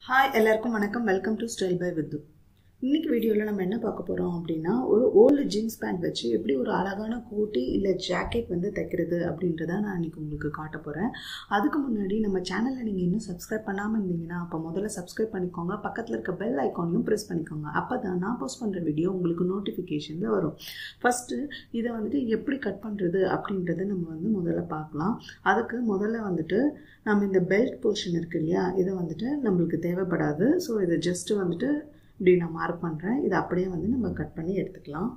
hi எல்லாருக்கும் வணக்கம் welcome to style by வித்து இன்னைக்கு வீடியோவில் நம்ம என்ன பார்க்க போகிறோம் அப்படின்னா ஒரு ஓல்டு ஜீன்ஸ் பேண்ட் வச்சு எப்படி ஒரு அழகான கோட்டி இல்லை ஜாக்கெட் வந்து தைக்கிறது அப்படின்றத நான் இன்னைக்கு உங்களுக்கு காட்ட போகிறேன் அதுக்கு முன்னாடி நம்ம சேனலில் நீங்கள் இன்னும் சப்ஸ்கிரைப் பண்ணாமல் இருந்தீங்கன்னா அப்போ முதல்ல சப்ஸ்கிரைப் பண்ணிக்கோங்க பக்கத்தில் இருக்க பெல் ஐக்கானையும் ப்ரெஸ் பண்ணிக்கோங்க அப்போ தான் நான் போஸ்ட் பண்ணுற வீடியோ உங்களுக்கு நோட்டிஃபிகேஷனில் வரும் ஃபஸ்ட்டு இதை வந்துட்டு எப்படி கட் பண்ணுறது அப்படின்றத நம்ம வந்து முதல்ல பார்க்கலாம் அதுக்கு முதல்ல வந்துட்டு நம்ம இந்த பெல்ட் போர்ஷன் இருக்கு இல்லையா இதை வந்துட்டு நம்மளுக்கு தேவைப்படாது ஸோ இதை ஜஸ்ட்டு வந்துட்டு இப்படி நான் மார்க் பண்ணுறேன் இதை அப்படியே வந்து நம்ம கட் பண்ணி எடுத்துக்கலாம்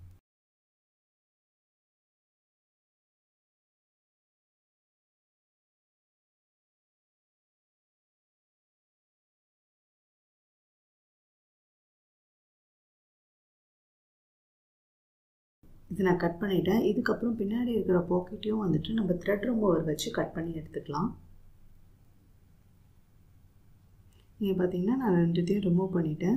இது நான் கட் பண்ணிட்டேன் இதுக்கப்புறம் பின்னாடி இருக்கிற பாக்கெட்டையும் வந்துட்டு நம்ம த்ரெட் ரிமூவர் வச்சு கட் பண்ணி எடுத்துக்கலாம் நீங்கள் பார்த்தீங்கன்னா நான் ரெண்டுத்தையும் ரிமூவ் பண்ணிட்டேன்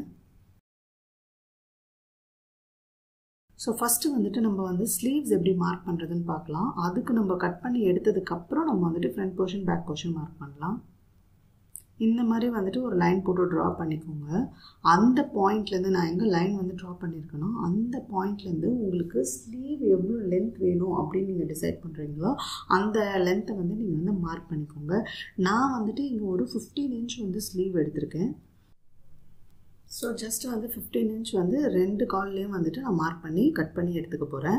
ஸோ ஃபஸ்ட்டு வந்துட்டு நம்ம வந்து ஸ்லீவ்ஸ் எப்படி மார்க் பண்ணுறதுன்னு பார்க்கலாம் அதுக்கு நம்ம கட் பண்ணி எடுத்ததுக்கப்புறம் நம்ம வந்துட்டு front portion back portion mark பண்ணலாம் இந்த மாதிரி வந்துட்டு ஒரு லைன் போட்டு ட்ரா பண்ணிக்கோங்க அந்த பாயிண்ட்லேருந்து நான் எங்கே லைன் வந்து ட்ரா பண்ணியிருக்கேனோ அந்த பாயிண்ட்லேருந்து உங்களுக்கு ஸ்லீவ் எவ்வளோ லென்த் வேணும் அப்படின்னு நீங்கள் டிசைட் பண்ணுறீங்களோ அந்த லென்த்தை வந்து நீங்கள் வந்து மார்க் பண்ணிக்கோங்க நான் வந்துட்டு இங்கே ஒரு ஃபிஃப்டீன் இன்ச் வந்து ஸ்லீவ் எடுத்திருக்கேன் ஸோ ஜஸ்ட் வந்து ஃபிஃப்டீன் இன்ச் வந்து ரெண்டு கால்லேயும் வந்துட்டு நான் மார்க் பண்ணி கட் பண்ணி எடுத்துக்க போகிறேன்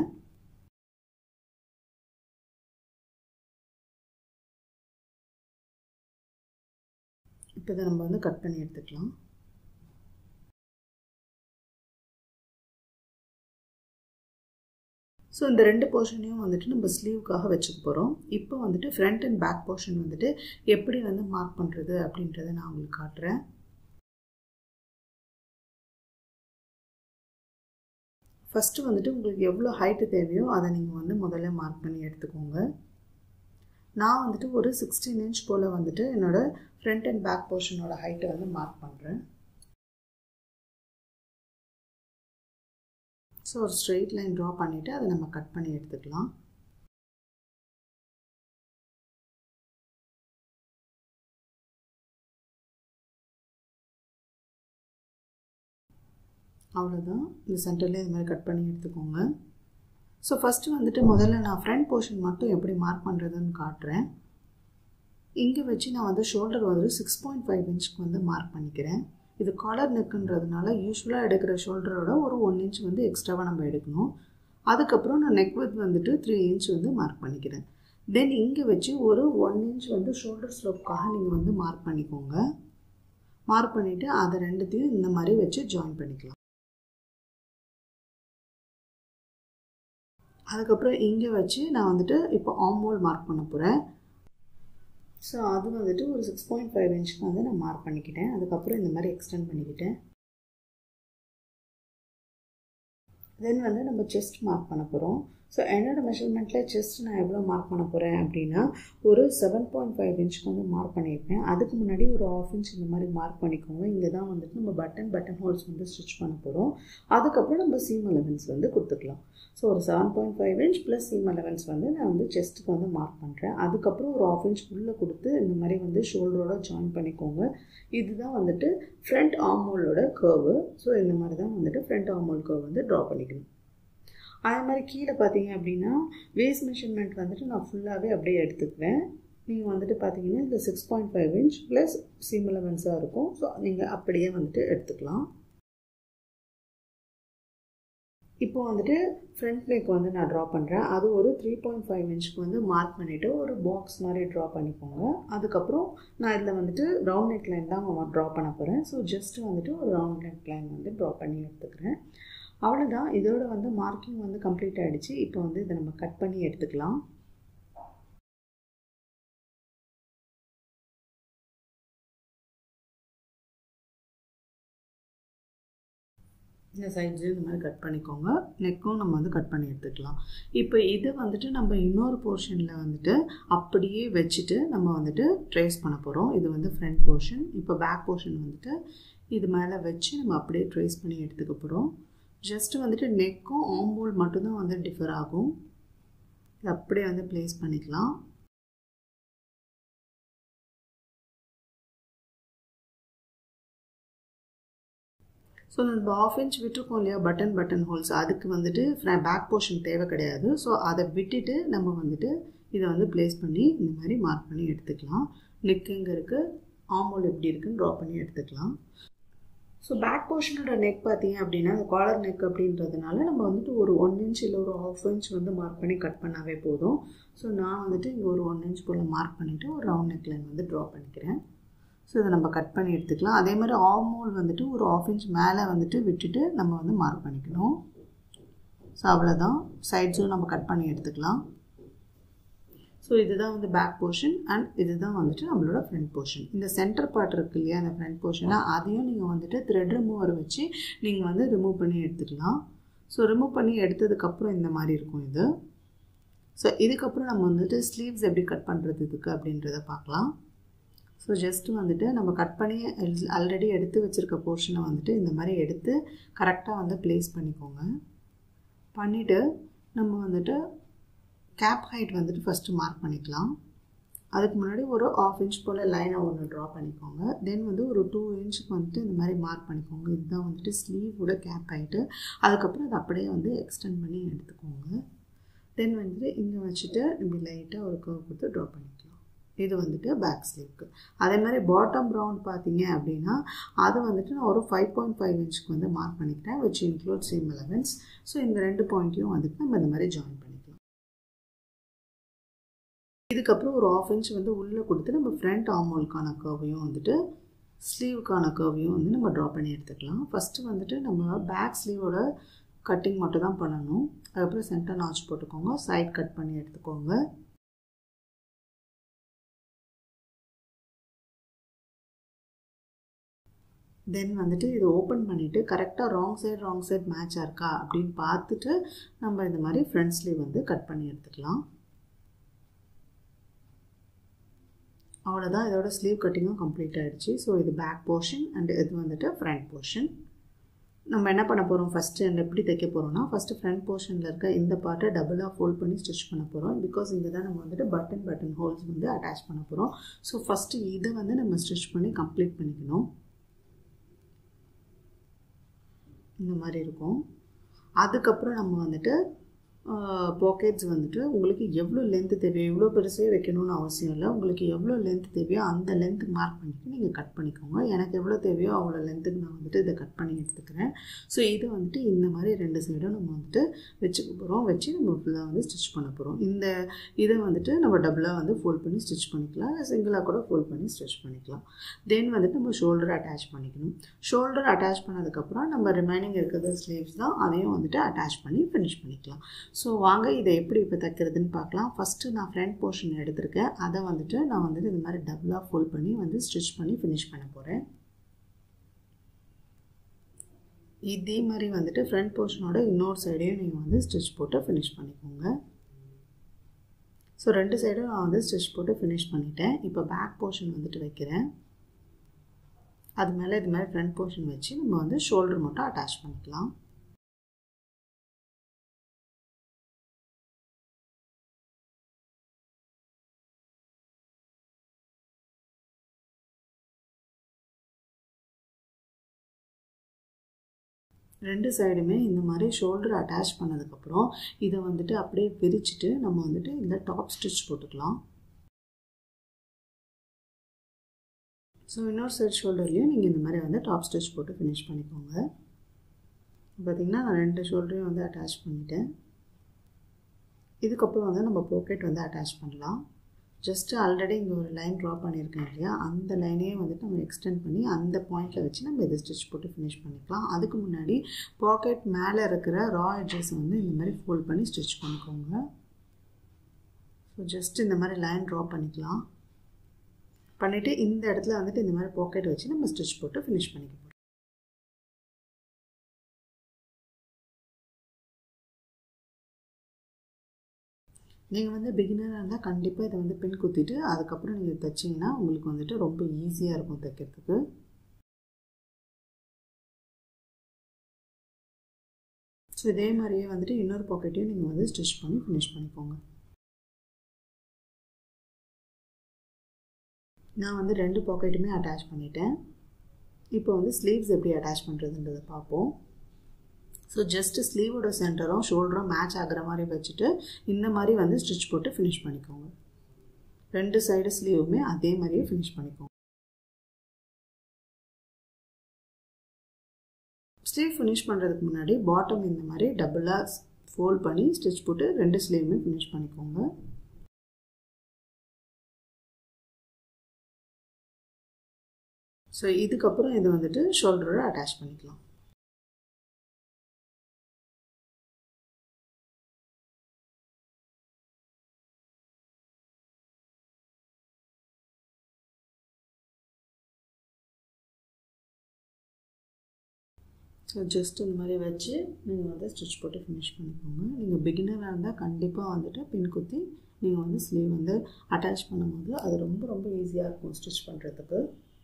இப்போ இதை நம்ம வந்து கட் பண்ணி எடுத்துக்கலாம் ஸோ இந்த ரெண்டு போர்ஷனையும் வந்துட்டு நம்ம ஸ்லீவுக்காக வச்சுக்க போகிறோம் இப்போ வந்துட்டு ஃப்ரண்ட் அண்ட் பேக் போர்ஷன் வந்துட்டு எப்படி வந்து மார்க் பண்ணுறது அப்படின்றத நான் உங்களுக்கு காட்டுறேன் ஃபஸ்ட்டு வந்துட்டு உங்களுக்கு எவ்வளோ ஹைட்டு தேவையோ அதை நீங்கள் வந்து முதல்ல மார்க் பண்ணி எடுத்துக்கோங்க நான் வந்துட்டு ஒரு சிக்ஸ்டீன் இன்ச் போல் வந்துட்டு என்னோடய ஃப்ரண்ட் அண்ட் பேக் போர்ஷனோட ஹைட்டை வந்து மார்க் பண்ணுறேன் ஸோ ஒரு ஸ்ட்ரெயிட் லைன் ட்ரா பண்ணிவிட்டு அதை நம்ம கட் பண்ணி எடுத்துக்கலாம் அவ்வளோதான் இந்த சென்டர்லேயே இது மாதிரி கட் பண்ணி எடுத்துக்கோங்க ஸோ ஃபஸ்ட்டு வந்துட்டு முதல்ல நான் ஃப்ரண்ட் போர்ஷன் மட்டும் எப்படி மார்க் பண்ணுறதுன்னு காட்டுறேன் இங்கே வச்சு நான் வந்து ஷோல்டர் வந்து சிக்ஸ் பாயிண்ட் ஃபைவ் இன்ச்சுக்கு வந்து மார்க் பண்ணிக்கிறேன் இது காலர் நெக்குன்றதுனால யூஸ்வலாக எடுக்கிற ஷோல்டரோட ஒரு ஒன் இன்ச் வந்து எக்ஸ்ட்ராவாக நம்ம எடுக்கணும் அதுக்கப்புறம் நான் நெக் வித் வந்துட்டு த்ரீ இன்ச் வந்து மார்க் பண்ணிக்கிறேன் தென் இங்கே வச்சு ஒரு ஒன் இன்ச் வந்து ஷோல்டர் ஸ்லோப்காக நீங்கள் வந்து மார்க் பண்ணிக்கோங்க மார்க் பண்ணிவிட்டு அதை ரெண்டுத்தையும் இந்த மாதிரி வச்சு ஜாயின் பண்ணிக்கலாம் அதுக்கப்புறம் இங்கே வச்சு நான் வந்துட்டு இப்போ ஆம்போல் மார்க் பண்ண போகிறேன் ஸோ அது வந்துட்டு ஒரு சிக்ஸ் பாயிண்ட் ஃபைவ் இன்ச்சுக்கு வந்து நான் மார்க் பண்ணிக்கிட்டேன் அதுக்கப்புறம் இந்த மாதிரி எக்ஸ்டெண்ட் பண்ணிக்கிட்டேன் தென் வந்து நம்ம செஸ்ட் மார்க் பண்ண போகிறோம் ஸோ என்னோட மெஷர்மெண்ட்டில் செஸ்ட் நான் எவ்வளோ மார்க் பண்ண போகிறேன் அப்படின்னா ஒரு செவன் பாயிண்ட் ஃபைவ் இன்ச்சுக்கு வந்து மார்க் பண்ணியிருப்பேன் அதுக்கு முன்னாடி ஒரு ஆஃப் இன்ச் இந்த மாதிரி மார்க் பண்ணிக்கோங்க இங்கே தான் வந்துட்டு நம்ம பட்டன் பட்டன் ஹோல்ஸ் வந்து ஸ்டிச் பண்ண போகிறோம் அதுக்கப்புறம் நம்ம சீம் அலவன்ஸ் வந்து கொடுத்துக்கலாம் ஸோ ஒரு seven point five inch plus seam allowance வந்து நான் வந்து செஸ்ட்டுக்கு வந்து மார்க் பண்ணுறேன் அதுக்கப்புறம் ஒரு ஆஃப் இன்ச் உள்ளே கொடுத்து இந்த மாதிரி வந்து ஷோல்டரோட ஜாயின் பண்ணிக்கோங்க இதுதான் வந்துட்டு ஃப்ரண்ட் ஆர்மோலோட கர்வு ஸோ இந்த மாதிரி தான் வந்துட்டு ஃப்ரண்ட் ஆர்மோல் கர்வ் வந்து ட்ரா பண்ணிக்கணும் அதே மாதிரி கீழே பார்த்தீங்க அப்படின்னா வேஸ்ட் மெஷர்மெண்ட் வந்துட்டு நான் ஃபுல்லாகவே அப்படியே எடுத்துக்குவேன் நீங்கள் வந்துட்டு பார்த்தீங்கன்னா இந்த six point five inch plus seam அலவன்ஸாக இருக்கும் ஸோ நீங்கள் அப்படியே வந்துட்டு எடுத்துக்கலாம் இப்போ வந்துட்டு ஃப்ரண்ட் நெக் வந்து நான் ட்ரா பண்ணுறேன் அது ஒரு த்ரீ பாயிண்ட் ஃபைவ் இன்ச்சுக்கு வந்து மார்க் பண்ணிவிட்டு ஒரு பாக்ஸ் மாதிரி ட்ரா பண்ணிக்கோங்க அதுக்கப்புறம் நான் இதில் வந்துட்டு ரவுண்ட் நெக் லைன் தான் ட்ரா பண்ண போகிறேன் ஸோ ஜஸ்ட் வந்துட்டு ஒரு ரவுண்ட் நெக் லைன் வந்து ட்ரா பண்ணி எடுத்துக்கிறேன் அவ்வளோதான் இதோட வந்து மார்க்கிங் வந்து கம்ப்ளீட் ஆகிடுச்சு இப்போ வந்து இதை நம்ம கட் பண்ணி எடுத்துக்கலாம் இந்த சைட்ஸையும் இந்த மாதிரி கட் பண்ணிக்கோங்க நெக்கும் நம்ம வந்து கட் பண்ணி எடுத்துக்கலாம் இப்போ இது வந்துட்டு நம்ம இன்னொரு போர்ஷனில் வந்துட்டு அப்படியே வச்சுட்டு நம்ம வந்துட்டு ட்ரேஸ் பண்ண போகிறோம் இது வந்து ஃப்ரண்ட் போர்ஷன் இப்போ பேக் போர்ஷன் வந்துட்டு இது மேலே வச்சு நம்ம அப்படியே ட்ரேஸ் பண்ணி எடுத்துக்க போகிறோம் ஜஸ்ட்டு வந்துட்டு நெக்கும் ஆம்போல் மட்டும்தான் வந்து டிஃபர் ஆகும் இது அப்படியே வந்து ப்ளேஸ் பண்ணிக்கலாம் ஸோ நம்ம ஆஃப் இன்ச் விட்டுருக்கோம் இல்லையா பட்டன் பட்டன் ஹோல்ஸ் அதுக்கு வந்துட்டு பேக் போர்ஷன் தேவை கிடையாது ஸோ அதை விட்டுட்டு நம்ம வந்துட்டு இதை வந்து ப்ளேஸ் பண்ணி இந்த மாதிரி மார்க் பண்ணி எடுத்துக்கலாம் நெக் எங்கே இருக்குது ஆமோல் எப்படி இருக்குன்னு ட்ரா பண்ணி எடுத்துக்கலாம் ஸோ பேக் போர்ஷனோட நெக் பார்த்தீங்க அப்படின்னா அந்த காலர் நெக் அப்படின்றதுனால நம்ம வந்துட்டு ஒரு ஒன் இன்ச் இல்லை ஒரு ஆஃப் இன்ச் வந்து மார்க் பண்ணி கட் பண்ணாவே போதும் ஸோ நான் வந்துட்டு இங்கே ஒரு ஒன் இன்ச் போல் மார்க் பண்ணிவிட்டு ஒரு ரவுண்ட் நெக் லைன் வந்து ட்ரா பண்ணிக்கிறேன் ஸோ இதை நம்ம கட் பண்ணி எடுத்துக்கலாம் அதே மாதிரி ஆமோல் வந்துட்டு ஒரு ஆஃப் இன்ச் மேலே வந்துட்டு விட்டுட்டு நம்ம வந்து மார்க் பண்ணிக்கணும் ஸோ அவ்வளோதான் சைட்ஸும் நம்ம கட் பண்ணி எடுத்துக்கலாம் ஸோ இதுதான் வந்து பேக் போர்ஷன் அண்ட் இதுதான் வந்துட்டு நம்மளோட ஃப்ரண்ட் போர்ஷன் இந்த சென்டர் பார்ட் இருக்கு இல்லையா அந்த ஃப்ரண்ட் போர்ஷனை அதையும் நீங்கள் வந்துட்டு த்ரெட் ரிமூவர் வச்சு நீங்கள் வந்து ரிமூவ் பண்ணி எடுத்துக்கலாம் ஸோ ரிமூவ் பண்ணி எடுத்ததுக்கப்புறம் இந்த மாதிரி இருக்கும் இது ஸோ இதுக்கப்புறம் நம்ம வந்துட்டு ஸ்லீவ்ஸ் எப்படி கட் பண்ணுறது இதுக்கு அப்படின்றத பார்க்கலாம் ஸோ ஜஸ்ட்டு வந்துட்டு நம்ம கட் பண்ணி ஆல்ரெடி எடுத்து வச்சுருக்க போர்ஷனை வந்துட்டு இந்த மாதிரி எடுத்து கரெக்டாக வந்து ப்ளேஸ் பண்ணிக்கோங்க பண்ணிவிட்டு நம்ம வந்துட்டு கேப் ஹைட் வந்துட்டு ஃபஸ்ட்டு மார்க் பண்ணிக்கலாம் அதுக்கு முன்னாடி ஒரு ஆஃப் இன்ச் போல் லைனை ஒன்று ட்ரா பண்ணிக்கோங்க தென் வந்து ஒரு டூ இன்ச்சுக்கு வந்துட்டு இந்த மாதிரி மார்க் பண்ணிக்கோங்க இதுதான் வந்துட்டு ஸ்லீவோட கேப் ஹைட்டு அதுக்கப்புறம் அதை அப்படியே வந்து எக்ஸ்டெண்ட் பண்ணி எடுத்துக்கோங்க தென் வந்துட்டு இங்கே வச்சுட்டு இப்படி லைட்டாக ஒரு கர்வ் கொடுத்து ட்ரா பண்ணிக்கலாம் இது வந்துட்டு பேக் ஸ்லீவ்க்கு அதே மாதிரி பாட்டம் ரவுண்ட் பார்த்தீங்க அப்படின்னா அது வந்துட்டு நான் ஒரு ஃபைவ் பாயிண்ட் ஃபைவ் இன்ச்சுக்கு வந்து மார்க் பண்ணிக்கிறேன் which include seam allowance so இந்த ரெண்டு பாயிண்ட்டையும் வந்துட்டு நம்ம இந்த மாதிரி ஜாயின் பண்ணிக்கலாம் இதுக்கப்புறம் ஒரு ஆஃப் இன்ச் வந்து உள்ளே கொடுத்து நம்ம ஃப்ரண்ட் ஆமோலுக்கான கர்வையும் வந்துட்டு ஸ்லீவுக்கான கர்வையும் வந்து நம்ம ட்ரா பண்ணி எடுத்துக்கலாம் ஃபஸ்ட்டு வந்துட்டு நம்ம பேக் ஸ்லீவோட கட்டிங் மட்டும் தான் பண்ணணும் அதுக்கப்புறம் சென்டர் நாச் போட்டுக்கோங்க சைட் கட் பண்ணி எடுத்துக்கோங்க தென் வந்துட்டு இதை ஓப்பன் பண்ணிவிட்டு கரெக்டாக ராங் சைடு ராங் சைடு மேட்சாக இருக்கா அப்படின்னு பார்த்துட்டு நம்ம இந்த மாதிரி ஃப்ரண்ட் ஸ்லீவ் வந்து கட் பண்ணி எடுத்துக்கலாம் அவ்வளோதான் இதோட ஸ்லீவ் கட்டிங்கும் கம்ப்ளீட் ஆகிடுச்சு ஸோ இது பேக் போர்ஷன் அண்ட் இது வந்துட்டு ஃப்ரண்ட் போர்ஷன் நம்ம என்ன பண்ண போகிறோம் ஃபஸ்ட்டு எப்படி தைக்க போகிறோம்னா ஃபஸ்ட்டு ஃப்ரண்ட் போர்ஷனில் இருக்க இந்த பார்ட்டை டபுளாக ஃபோல்ட் பண்ணி ஸ்டிச் பண்ண போகிறோம் பிகாஸ் இங்கே தான் நம்ம வந்துட்டு பட்டன் பட்டன் ஹோல்ஸ் வந்து அட்டாச் பண்ண போகிறோம் ஸோ ஃபஸ்ட்டு இதை வந்து நம்ம ஸ்டிச் பண்ணி கம்ப்ளீட் பண்ணிக்கணும் இந்த மாதிரி இருக்கும் அதுக்கப்புறம் நம்ம வந்துட்டு பாக்கெட்ஸ் வந்துட்டு உங்களுக்கு எவ்வளோ லென்த்து தேவையோ எவ்வளோ பெருசே வைக்கணும்னு அவசியம் இல்லை உங்களுக்கு எவ்வளோ லென்த் தேவையோ அந்த லென்த்துக்கு மார்க் பண்ணிட்டு நீங்கள் கட் பண்ணிக்கோங்க எனக்கு எவ்வளோ தேவையோ அவ்வளோ லென்த்துக்கு நான் வந்துட்டு இதை கட் பண்ணி எடுத்துக்கிறேன் ஸோ இது வந்துட்டு இந்த மாதிரி ரெண்டு சைடும் நம்ம வந்துட்டு வச்சுக்க போகிறோம் வச்சு நம்ம ஃபுல்லாக வந்து ஸ்டிச் பண்ண போகிறோம் இந்த இதை வந்துட்டு நம்ம டபுளாக வந்து ஃபோல்ட் பண்ணி ஸ்டிச் பண்ணிக்கலாம் சிங்கிளாக கூட ஃபோல்ட் பண்ணி ஸ்டிச் பண்ணிக்கலாம் தென் வந்துட்டு நம்ம ஷோல்டர் அட்டாச் பண்ணிக்கணும் ஷோல்டர் அட்டாச் பண்ணதுக்கப்புறம் நம்ம ரிமைனிங் இருக்கிறது ஸ்லீவ்ஸ் தான் அதையும் வந்துட்டு அட்டாச் பண்ணி ஃபினிஷ் பண்ணிக்கலாம் ஸோ வாங்க இதை எப்படி இப்போ தைக்கிறதுன்னு பார்க்கலாம் ஃபஸ்ட்டு நான் ஃப்ரண்ட் போர்ஷன் எடுத்திருக்கேன் அதை வந்துட்டு நான் வந்துட்டு இந்த மாதிரி டபுளாக ஃபோல்ட் பண்ணி வந்து ஸ்டிச் பண்ணி ஃபினிஷ் பண்ண போகிறேன் இதே மாதிரி வந்துட்டு ஃப்ரண்ட் போர்ஷனோட இன்னொரு சைடையும் நீங்கள் வந்து ஸ்டிச் போட்டு ஃபினிஷ் பண்ணிக்கோங்க ஸோ ரெண்டு சைடும் நான் வந்து ஸ்டிச் போட்டு ஃபினிஷ் பண்ணிட்டேன் இப்போ பேக் போர்ஷன் வந்துட்டு வைக்கிறேன் அது மேலே இது மாதிரி ஃப்ரண்ட் போர்ஷன் வச்சு நம்ம வந்து ஷோல்டர் மட்டும் அட்டாச் பண்ணிக்கலாம் ரெண்டு சைடுமே இந்த மாதிரி ஷோல்டர் அட்டாச் பண்ணதுக்கப்புறம் இதை வந்துட்டு அப்படியே பிரிச்சுட்டு நம்ம வந்துட்டு இந்த டாப் ஸ்டிச் போட்டுக்கலாம் ஸோ இன்னொரு சைட் ஷோல்டர்லேயும் நீங்கள் இந்த மாதிரி வந்து டாப் ஸ்டிச் போட்டு ஃபினிஷ் பண்ணிக்கோங்க பார்த்திங்கன்னா நான் ரெண்டு ஷோல்டரையும் வந்து அட்டாச் பண்ணிட்டேன் இதுக்கப்புறம் வந்து நம்ம பாக்கெட் வந்து அட்டாச் பண்ணலாம் ஜஸ்ட்டு ஆல்ரெடி இங்கே ஒரு லைன் ட்ரா பண்ணியிருக்கேன் இல்லையா அந்த லைனையே வந்துட்டு நம்ம எக்ஸ்டெண்ட் பண்ணி அந்த பாயிண்டில் வச்சு நம்ம இதை ஸ்டிச் போட்டு ஃபினிஷ் பண்ணிக்கலாம் அதுக்கு முன்னாடி பாக்கெட் மேலே இருக்கிற ரா எட்ஜஸ் வந்து இந்த மாதிரி ஃபோல்ட் பண்ணி ஸ்டிச் பண்ணிக்கோங்க ஸோ ஜஸ்ட் இந்த மாதிரி லைன் ட்ரா பண்ணிக்கலாம் பண்ணிவிட்டு இந்த இடத்துல வந்துட்டு இந்த மாதிரி பாக்கெட் வச்சு நம்ம ஸ்டிச் போட்டு ஃபினிஷ் பண்ணிக்க போகிறோம் நீங்கள் வந்து பிகினராக இருந்தால் கண்டிப்பாக இதை வந்து பின் குத்திட்டு அதுக்கப்புறம் நீங்கள் தைச்சிங்கன்னா உங்களுக்கு வந்துட்டு ரொம்ப ஈஸியாக இருக்கும் தைக்கிறதுக்கு ஸோ இதே மாதிரியே வந்துட்டு இன்னொரு பாக்கெட்டையும் நீங்கள் வந்து ஸ்டிச் பண்ணி ஃபினிஷ் பண்ணிக்கோங்க நான் வந்து ரெண்டு பாக்கெட்டுமே அட்டாச் பண்ணிட்டேன் இப்போ வந்து ஸ்லீவ்ஸ் எப்படி அட்டாச் பண்ணுறதுன்றதை பார்ப்போம் ஸோ ஜஸ்ட்டு ஸ்லீவோட சென்டரும் ஷோல்டரும் மேட்ச் ஆகிற மாதிரி வச்சுட்டு இந்த மாதிரி வந்து ஸ்டிச் போட்டு ஃபினிஷ் பண்ணிக்கோங்க ரெண்டு சைடு ஸ்லீவுமே அதே மாதிரியே ஃபினிஷ் பண்ணிக்கோங்க ஸ்லீவ் ஃபினிஷ் பண்ணுறதுக்கு முன்னாடி பாட்டம் இந்த மாதிரி டபுளாக ஃபோல்ட் பண்ணி ஸ்டிச் போட்டு ரெண்டு ஸ்லீவுமே ஃபினிஷ் பண்ணிக்கோங்க ஸோ இதுக்கப்புறம் இதை வந்துட்டு ஷோல்டரோட அட்டாச் பண்ணிக்கலாம் ஸோ ஜஸ்ட் இந்த மாதிரி வச்சு நீங்கள் வந்து ஸ்டிச் போட்டு ஃபினிஷ் பண்ணிக்கோங்க நீங்கள் பிகினராக இருந்தால் கண்டிப்பாக வந்துட்டு பின் குத்தி நீங்கள் வந்து ஸ்லீவ் வந்து அட்டாச் பண்ணும்போது அது ரொம்ப ரொம்ப ஈஸியாக இருக்கும் ஸ்டிச் பண்ணுறதுக்கு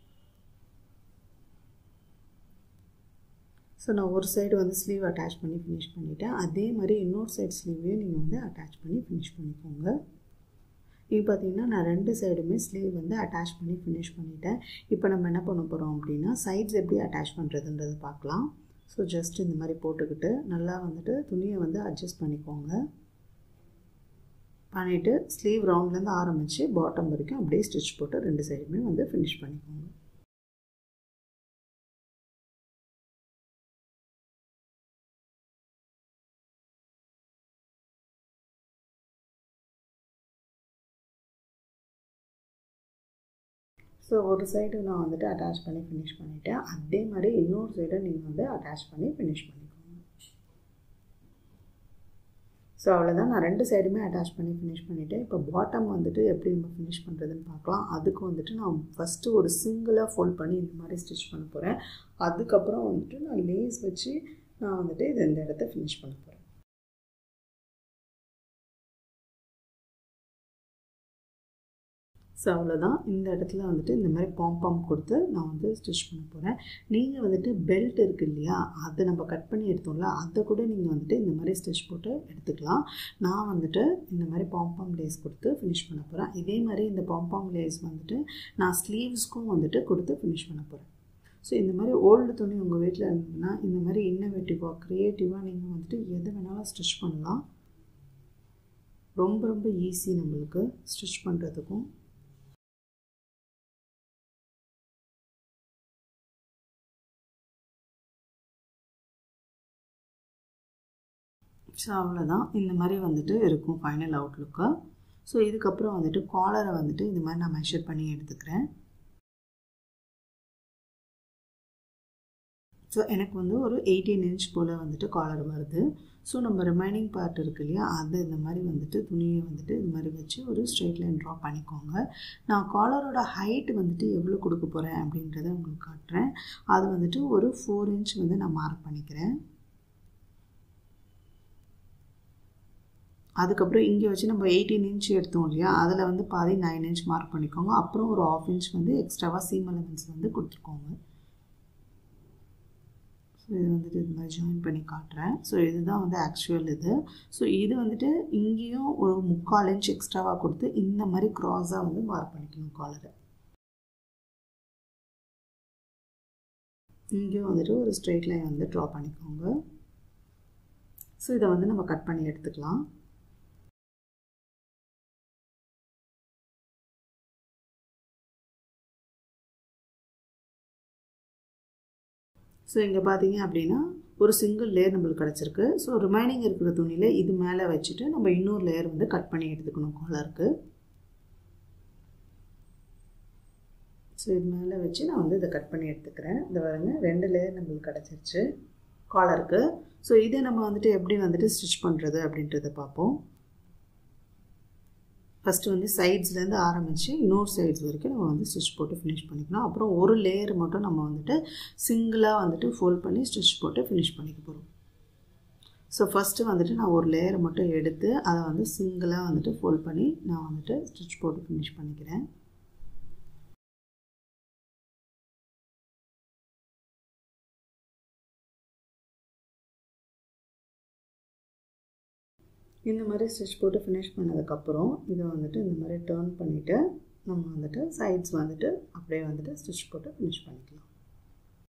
ஸோ நான் ஒரு சைடு வந்து ஸ்லீவ் அட்டாச் பண்ணி ஃபினிஷ் பண்ணிவிட்டேன் அதே மாதிரி இன்னொரு சைடு ஸ்லீவையும் நீங்கள் வந்து அட்டாச் பண்ணி ஃபினிஷ் பண்ணிக்கோங்க இப்போ பார்த்தீங்கன்னா நான் ரெண்டு சைடுமே ஸ்லீவ் வந்து அட்டாச் பண்ணி ஃபினிஷ் பண்ணிட்டேன் இப்போ நம்ம என்ன பண்ண போகிறோம் அப்படின்னா சைட்ஸ் எப்படி அட்டாச் பண்ணுறதுன்றது பார்க்கலாம் ஸோ ஜஸ்ட் இந்த மாதிரி போட்டுக்கிட்டு நல்லா வந்துட்டு துணியை வந்து அட்ஜஸ்ட் பண்ணிக்கோங்க பண்ணிவிட்டு ஸ்லீவ் ரவுண்ட்லேருந்து ஆரம்பித்து பாட்டம் வரைக்கும் அப்படியே ஸ்டிச் போட்டு ரெண்டு சைடுமே வந்து ஃபினிஷ் பண்ணிக்கோங்க ஸோ ஒரு சைடு நான் வந்துட்டு அட்டாச் பண்ணி ஃபினிஷ் பண்ணிவிட்டேன் அதே மாதிரி இன்னொரு சைடை நீங்கள் வந்து அட்டாச் பண்ணி ஃபினிஷ் பண்ணிக்கோங்க ஸோ அவ்வளோதான் நான் ரெண்டு சைடுமே அட்டாச் பண்ணி ஃபினிஷ் பண்ணிவிட்டேன் இப்போ பாட்டம் வந்துட்டு எப்படி நம்ம ஃபினிஷ் பண்ணுறதுன்னு பார்க்கலாம் அதுக்கு வந்துட்டு நான் ஃபஸ்ட்டு ஒரு சிங்கிளாக ஃபோல்ட் பண்ணி இந்த மாதிரி ஸ்டிச் பண்ண போகிறேன் அதுக்கப்புறம் வந்துட்டு நான் லேஸ் வச்சு நான் வந்துட்டு இது இந்த இடத்த ஃபினிஷ் பண்ண போகிறேன் ஸோ அவ்வளோதான் இந்த இடத்துல வந்துட்டு இந்த மாதிரி பாம் கொடுத்து நான் வந்து ஸ்டிச் பண்ண போகிறேன் நீங்கள் வந்துட்டு பெல்ட் இருக்குது இல்லையா அதை நம்ம கட் பண்ணி எடுத்தோம்ல அதை கூட நீங்கள் வந்துட்டு இந்த மாதிரி ஸ்டிச் போட்டு எடுத்துக்கலாம் நான் வந்துட்டு இந்த மாதிரி பாம் லேஸ் கொடுத்து ஃபினிஷ் பண்ண போகிறேன் இதே மாதிரி இந்த பாம் லேஸ் வந்துட்டு நான் ஸ்லீவ்ஸ்க்கும் வந்துட்டு கொடுத்து ஃபினிஷ் பண்ண போகிறேன் ஸோ இந்த மாதிரி ஓல்டு துணி உங்கள் வீட்டில் இருந்ததுன்னா இந்த மாதிரி இன்னோவேட்டிவாக க்ரியேட்டிவாக நீங்கள் வந்துட்டு எது வேணாலும் ஸ்டிச் பண்ணலாம் ரொம்ப ரொம்ப ஈஸி நம்மளுக்கு ஸ்டிச் பண்ணுறதுக்கும் ஸோ அவ்வளோதான் இந்த மாதிரி வந்துட்டு இருக்கும் ஃபைனல் அவுட்லுக்கு ஸோ இதுக்கப்புறம் வந்துட்டு காலரை வந்துட்டு இந்த மாதிரி நான் மெஷர் பண்ணி எடுத்துக்கிறேன் ஸோ எனக்கு வந்து ஒரு எயிட்டீன் இன்ச் போல் வந்துட்டு காலர் வருது ஸோ நம்ம ரிமைனிங் பார்ட் இருக்கு இல்லையா அது இந்த மாதிரி வந்துட்டு துணியை வந்துட்டு இது மாதிரி வச்சு ஒரு ஸ்ட்ரெயிட் லைன் ட்ரா பண்ணிக்கோங்க நான் காலரோட ஹைட் வந்துட்டு எவ்வளோ கொடுக்க போகிறேன் அப்படின்றத உங்களுக்கு காட்டுறேன் அது வந்துட்டு ஒரு ஃபோர் இன்ச் வந்து நான் மார்க் பண்ணிக்கிறேன் அதுக்கப்புறம் இங்கே வச்சு நம்ம எயிட்டீன் இன்ச் எடுத்தோம் இல்லையா அதில் வந்து பாதி நைன் இன்ச் மார்க் பண்ணிக்கோங்க அப்புறம் ஒரு ஆஃப் இன்ச் வந்து எக்ஸ்ட்ராவாக சீம் எலமெண்ட்ஸ் வந்து கொடுத்துருக்கோங்க ஸோ இது வந்துட்டு இது மாதிரி ஜாயின் பண்ணி காட்டுறேன் ஸோ இதுதான் வந்து ஆக்சுவல் இது ஸோ இது வந்துட்டு இங்கேயும் ஒரு முக்கால் இன்ச் எக்ஸ்ட்ராவாக கொடுத்து இந்த மாதிரி க்ராஸாக வந்து மார்க் பண்ணிக்கணும் காலரை இங்கேயும் வந்துட்டு ஒரு ஸ்ட்ரெயிட் லைன் வந்து ட்ரா பண்ணிக்கோங்க ஸோ இதை வந்து நம்ம கட் பண்ணி எடுத்துக்கலாம் ஸோ இங்கே பார்த்தீங்க அப்படின்னா ஒரு சிங்கிள் லேயர் நம்மளுக்கு கிடச்சிருக்கு ஸோ ரிமைனிங் இருக்கிற துணியில் இது மேலே வச்சுட்டு நம்ம இன்னொரு லேயர் வந்து கட் பண்ணி எடுத்துக்கணும் காலருக்கு ஸோ இது மேலே வச்சு நான் வந்து இதை கட் பண்ணி எடுத்துக்கிறேன் இந்த பாருங்க ரெண்டு லேயர் நம்மளுக்கு கிடச்சிருச்சு காலருக்கு ஸோ இதை நம்ம வந்துட்டு எப்படி வந்துட்டு ஸ்டிச் பண்ணுறது அப்படின்றத பார்ப்போம் ஃபஸ்ட்டு வந்து சைட்ஸ்லேருந்து ஆரம்பித்து இன்னொரு சைட்ஸ் வரைக்கும் நம்ம வந்து ஸ்டிச் போட்டு ஃபினிஷ் பண்ணிக்கணும் அப்புறம் ஒரு லேயர் மட்டும் நம்ம வந்துட்டு சிங்கிளாக வந்துட்டு ஃபோல்ட் பண்ணி ஸ்டிச் போட்டு ஃபினிஷ் பண்ணிக்க போகிறோம் ஸோ ஃபஸ்ட்டு வந்துட்டு நான் ஒரு லேயரை மட்டும் எடுத்து அதை வந்து சிங்கிளாக வந்துட்டு ஃபோல்ட் பண்ணி நான் வந்துட்டு ஸ்டிச் போட்டு ஃபினிஷ் பண்ணிக்கிறேன் இந்த மாதிரி ஸ்டிச் போட்டு ஃபினிஷ் பண்ணதுக்கப்புறம் இதை வந்துட்டு இந்த மாதிரி டேர்ன் பண்ணிவிட்டு நம்ம வந்துட்டு சைட்ஸ் வந்துட்டு அப்படியே வந்துட்டு ஸ்டிச் போட்டு ஃபினிஷ் பண்ணிக்கலாம்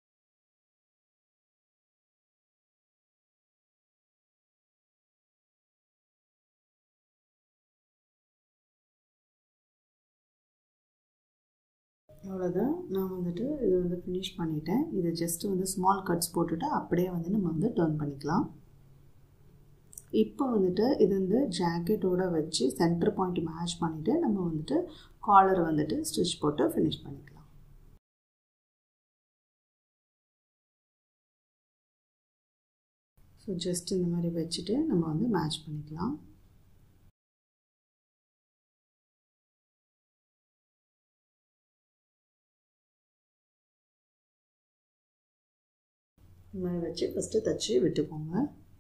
அவ்வளோதான் நான் வந்துட்டு இது வந்து ஃபினிஷ் பண்ணிட்டேன் இது ஜஸ்ட்டு வந்து ஸ்மால் கட்ஸ் போட்டுட்டு அப்படியே வந்து நம்ம வந்து டர்ன் பண்ணிக்கலாம் இப்போ வந்துட்டு இது வந்து ஜாக்கெட்டோட வச்சு சென்டர் பாயிண்ட் மேட்ச் பண்ணிவிட்டு நம்ம வந்துட்டு காலர் வந்துட்டு ஸ்டிச் போட்டு ஃபினிஷ் பண்ணிக்கலாம் ஸோ ஜஸ்ட் இந்த மாதிரி வச்சுட்டு நம்ம வந்து மேட்ச் பண்ணிக்கலாம் இந்த மாதிரி வச்சு ஃபஸ்ட்டு தச்சு விட்டுக்கோங்க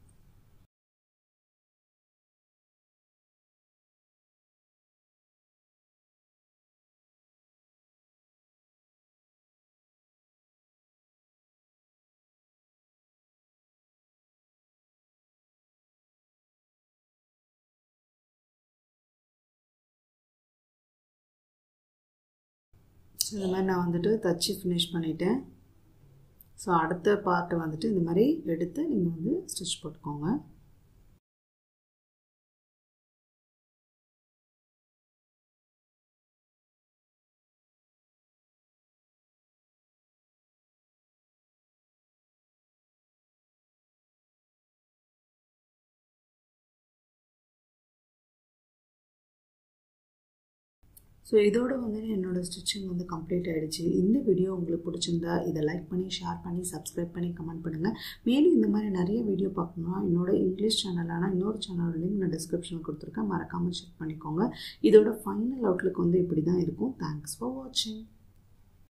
ஸோ இந்த மாதிரி நான் வந்துட்டு தச்சு ஃபினிஷ் பண்ணிட்டேன் ஸோ அடுத்த பார்ட்டை வந்துட்டு இந்த மாதிரி எடுத்து நீங்கள் வந்து ஸ்டிச் போட்டுக்கோங்க ஸோ இதோட வந்து என்னோடய ஸ்டிச்சிங் வந்து கம்ப்ளீட் ஆகிடுச்சு இந்த வீடியோ உங்களுக்கு பிடிச்சிருந்தா இதை லைக் பண்ணி ஷேர் பண்ணி சப்ஸ்கிரைப் பண்ணி கமெண்ட் பண்ணுங்கள் மேலும் இந்த மாதிரி நிறைய வீடியோ பார்க்கணுன்னா என்னோட இங்கிலீஷ் சேனலான இன்னொரு சேனல் லிங்க் நான் டிஸ்கிரிப்ஷன் கொடுத்துருக்கேன் மறக்காமல் செக் பண்ணிக்கோங்க இதோட ஃபைனல் அவுட்லுக் வந்து இப்படி தான் இருக்கும் தேங்க்ஸ் ஃபார் வாட்சிங்